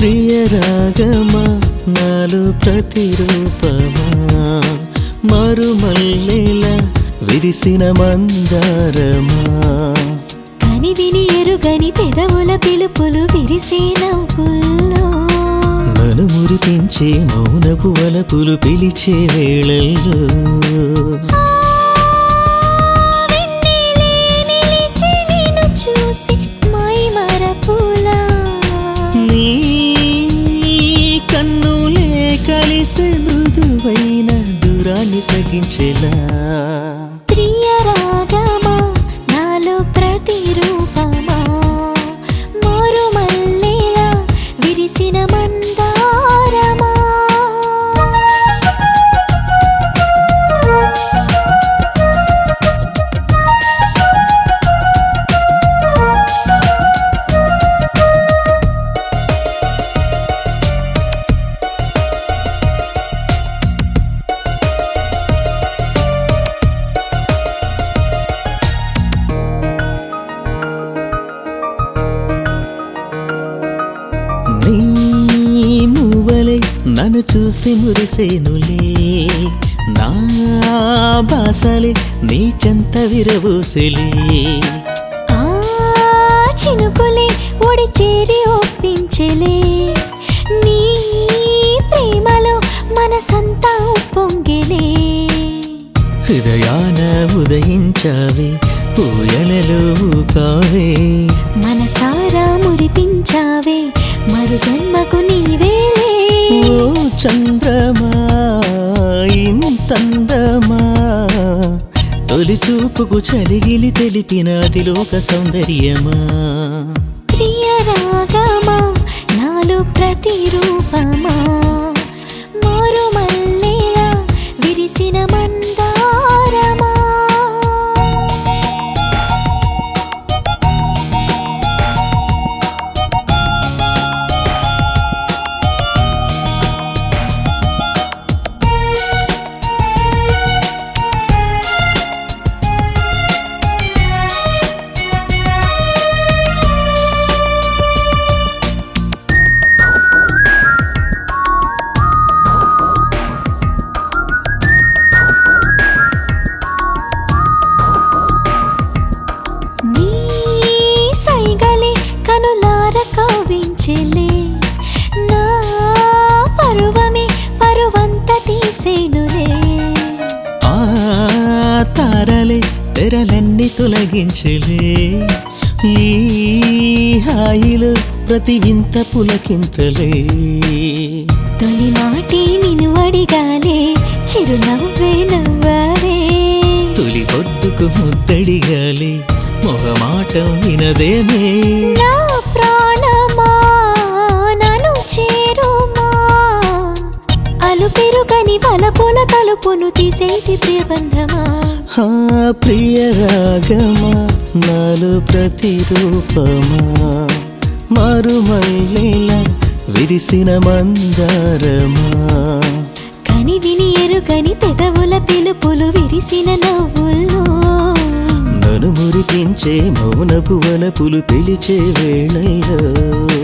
ప్రియ రాగమా నాలో ప్రతిరూపమా మరుమల్లెలా విరిసిన మందారమా కని విని ఎరుగని పెదవుల పిలుపులు విరిసే నవ్వుల్లో నన్ను మురిపించే మౌనపు వలపులు పిలిచే వేళల్లో వెన్నెలే నిలిచి నిన్ను చూసి మై మరపులా నీ కన్నులే కలిసే మృదువైన దూరాన్ని తగ్గించేలా ప్రియ రాగమా నాలో ప్రతిరూపమా మరుమల్లిలా విరిసిన మందారమా నీ మువ్వలే నన్ను చూసి మురిసేనులే నా బాసలే నీ చెంత విరవూసెలే ఆ చినుకులే ఒడి చేరి ఒప్పించలే నీ ప్రేమలో మనసంతా ఉప్పొంగిలే హృదయాన ఉదయించావే పూయలలో ఊపావే మనసారా మురిపించావే మరు జన్మకు నీవేలే ఓ చంద్రమా ఇంతందమా తొలి చూపుకు చలిగిలి తెలిపిన అతిలోక సౌందర్యమా ప్రియ రాగమా నాలో ప్రతిరూపమా మరుమల్లిలా విరిసిన మందారమా నీ సైగలే కనులార కవ్వించెలే నా పరువమే పరువంత తీసేనులే ఆ తారలే తెరలన్నీ తొలగించలే ఈ హాయిలో ప్రతి వింత పులకింతలే తొలి మాటి నిన్ను అడిగాలే చిరునవ్వే నవ్వారే తొలి పొద్దుకు ముద్దడిగాలి మొహమాటం వినదేమే నా ప్రాణమా నన్ను చేరుమా అలు పెరుగని వలపుల తలుపును తీసేటి ప్రియబంధమా హా ప్రియ రాగమా నాలో ప్రతిరూపమా మరుమల్లిలా విరిసిన మందారమా కని విని ఎరుగని పెదవుల పిలుపులు విరిసిన నవ్వుల్లో నన్ను మురిపించే మౌనపు వలపులు పిలిచే వేళల్లో